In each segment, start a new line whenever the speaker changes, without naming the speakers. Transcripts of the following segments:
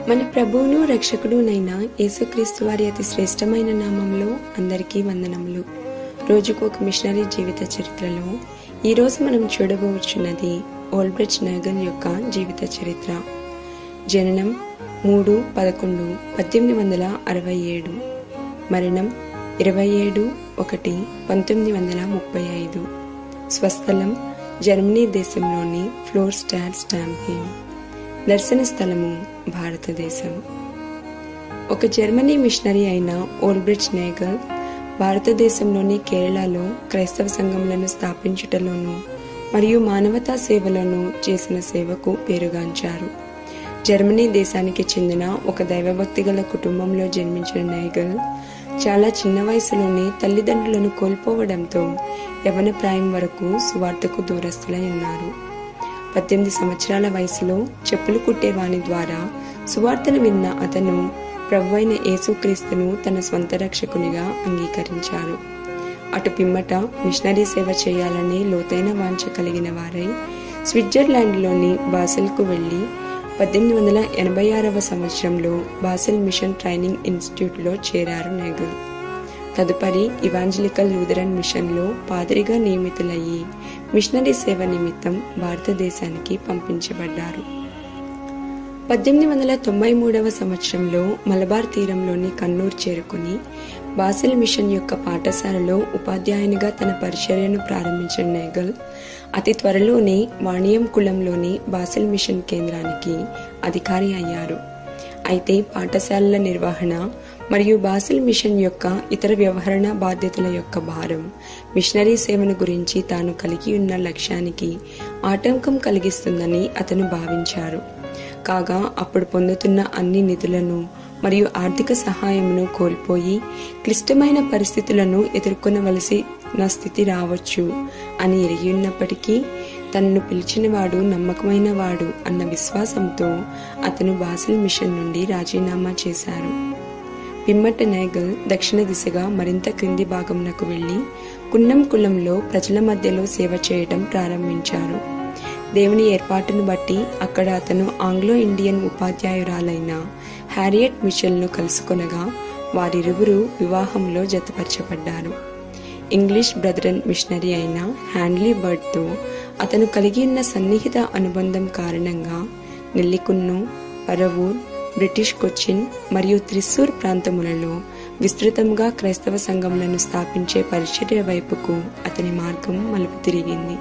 మన ప్రభువును రక్షకుడునైన యేసుక్రీస్తు వారి అతి శ్రేష్టమైన నామంలో అందరికీ వందనములు రోజుకు ఒక మిషనరీ జీవిత చరిత్రలో ఈరోజు మనం చూడబోచున్నది ఓల్బ్రిడ్జ్ నగల్ యొక్క జీవిత చరిత్ర జననం మూడు పదకొండు పద్దెనిమిది వందల అరవై ఏడు మరణం ఇరవై ఏడు ఒకటి పంతొమ్మిది వందల ముప్పై ఐదు స్వస్థలం జర్మనీ దేశంలోని ఫ్లోర్ స్టార్ స్టాంపింగ్ దర్శన స్థలము భారతదేశం ఒక జర్మనీ మిషనరీ అయిన ఓల్బ్రిడ్జ్ నేగల్ భారతదేశంలోని కేరళలో క్రైస్తవ సంఘములను స్థాపించుటలోను మరియు మానవతా సేవలను చేసిన సేవకు పేరుగాంచారు జర్మనీ దేశానికి చెందిన ఒక దైవభక్తి గల కుటుంబంలో జన్మించిన నేగల్ చాలా చిన్న వయసులోనే తల్లిదండ్రులను కోల్పోవడంతో యవన ప్రాయం వరకు సువార్తకు దూరస్తులై ఉన్నారు పద్దెనిమిది సంవత్సరాల వయసులో చెప్పులు కుట్టేవాని ద్వారా సువార్తను విన్న అతను ప్రభు అయిన యేసుక్రీస్తును తన స్వంత రక్షకునిగా అంగీకరించారు అటు పిమ్మట మిషనరీ సేవ చేయాలనే లోతైన వాంఛ కలిగిన వారై స్విట్జర్లాండ్లోని బాసెల్కు వెళ్ళి పద్దెనిమిది వందల ఎనభై ఆరవ సంవత్సరంలో బాసెల్ మిషన్ ట్రైనింగ్ ఇన్స్టిట్యూట్లో చేరారు నెగల్ తదుపరి ఇవాంజలికల్ లూథరన్ మిషన్లో పాదరిగా నియమితులయ్యి మిషనరీ సేవ నిమిత్తం భారతదేశానికి పంపించబడ్డారు పద్దెనిమిది వందల తొంభై మూడవ సంవత్సరంలో మలబార్ తీరంలోని కన్నూర్ చేరుకుని బాసిల్ మిషన్ యొక్క పాఠశాలలో ఉపాధ్యాయునిగా తన పరిచర్యను ప్రారంభించిన నేగల్ అతి త్వరలోనే వాణియం కులంలోని బాసిల్ మిషన్ కేంద్రానికి అధికారి అయ్యారు అయితే పాఠశాలల నిర్వహణ మరియు బాసిల్ మిషన్ యొక్క ఇతర వ్యవహరణ బాధ్యతల యొక్క భారం మిషనరీ సేవను గురించి తాను కలిగి ఉన్న లక్ష్యానికి ఆటంకం కలిగిస్తుందని అతను భావించారు కాగా అప్పుడు పొందుతున్న అన్ని నిధులను మరియు ఆర్థిక సహాయమును కోల్పోయి క్లిష్టమైన పరిస్థితులను ఎదుర్కొనవలసిన స్థితి రావచ్చు అని ఎరిగి ఉన్నప్పటికీ తనను పిలిచినవాడు నమ్మకమైన వాడు అన్న విశ్వాసంతో అతను బాసిల్ మిషన్ నుండి రాజీనామా చేశారు పిమ్మట నేగల్ దక్షిణ దిశగా మరింత క్రింది భాగంనకు వెళ్లి కున్నం కులంలో ప్రజల మధ్యలో సేవ చేయడం ప్రారంభించారు దేవుని ఏర్పాటును బట్టి అక్కడ అతను ఆంగ్లో ఇండియన్ ఉపాధ్యాయురాలైన హ్యారియట్ మిచెల్ను కలుసుకొనగా వారిరువురు వివాహంలో జతపరచబడ్డారు ఇంగ్లీష్ బ్రదరన్ మిషనరీ అయిన హ్యాండ్లీ బర్డ్తో అతను కలిగి ఉన్న సన్నిహిత అనుబంధం కారణంగా నెల్లికున్ను పరవూర్ బ్రిటిష్ కొచ్చిన్ మరియు త్రిశూర్ ప్రాంతములలో విస్తృతంగా క్రైస్తవ సంఘములను స్థాపించే పరిచర్య వైపుకు అతని మార్గం మలుపు తిరిగింది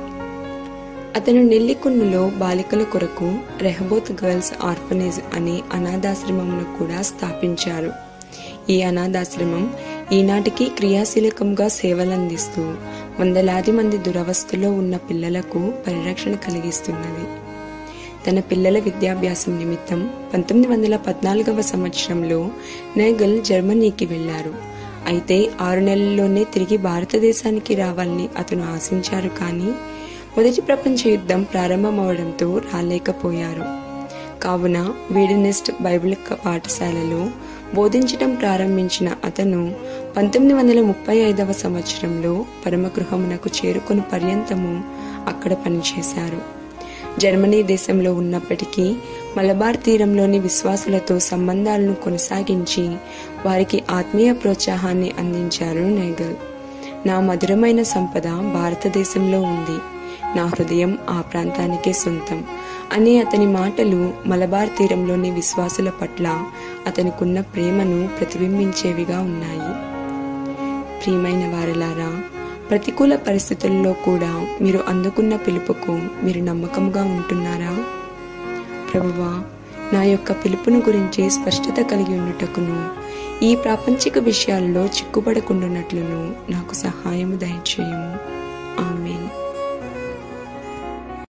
అతను నెల్లికున్నులో బాలికల కొరకు రెహబోత్ గర్ల్స్ ఆర్ఫనేజ్ అనే అనాథాశ్రమమును కూడా స్థాపించారు ఈ అనాథాశ్రమం ఈనాటికి క్రియాశీలకంగా సేవలందిస్తూ వందలాది మంది దురవస్థలో ఉన్న పిల్లలకు పరిరక్షణ కలిగిస్తున్నది తన పిల్లల విద్యాభ్యాసం నిమిత్తం పంతొమ్మిది వందల పద్నాలుగవ సంవత్సరంలో నేగల్ జర్మనీకి వెళ్లారు అయితే ఆరు నెలల్లోనే తిరిగి భారతదేశానికి రావాలని అతను ఆశించారు కానీ మొదటి ప్రపంచ యుద్ధం ప్రారంభమవడంతో రాలేకపోయారు కావున వీడనెస్ట్ బైబిల్ పాఠశాలలో బోధించడం ప్రారంభించిన అతను పంతొమ్మిది వందల ముప్పై ఐదవ సంవత్సరంలో పరమగృహమునకు చేరుకుని పర్యంతము అక్కడ పనిచేశారు జర్మనీ దేశంలో ఉన్నప్పటికీ మలబార్ తీరంలోని విశ్వాసులతో సంబంధాలను కొనసాగించి వారికి ఆత్మీయ ప్రోత్సాహాన్ని అందించారు నేగల్ నా మధురమైన సంపద భారతదేశంలో ఉంది నా హృదయం ఆ ప్రాంతానికే సొంతం అనే అతని మాటలు మలబార్ తీరంలోని విశ్వాసుల పట్ల అతనికున్న ప్రేమను ప్రతిబింబించేవిగా ఉన్నాయి ప్రియమైన వారలారా ప్రతికూల పరిస్థితుల్లో కూడా మీరు అందుకున్న పిలుపుకు మీరు నమ్మకంగా ఉంటున్నారా ప్రభువా నా యొక్క పిలుపును గురించి స్పష్టత కలిగి ఉండుటకును ఈ ప్రాపంచిక విషయాల్లో చిక్కుపడకుండానట్లును నాకు సహాయము దయచేయము ఆమెన్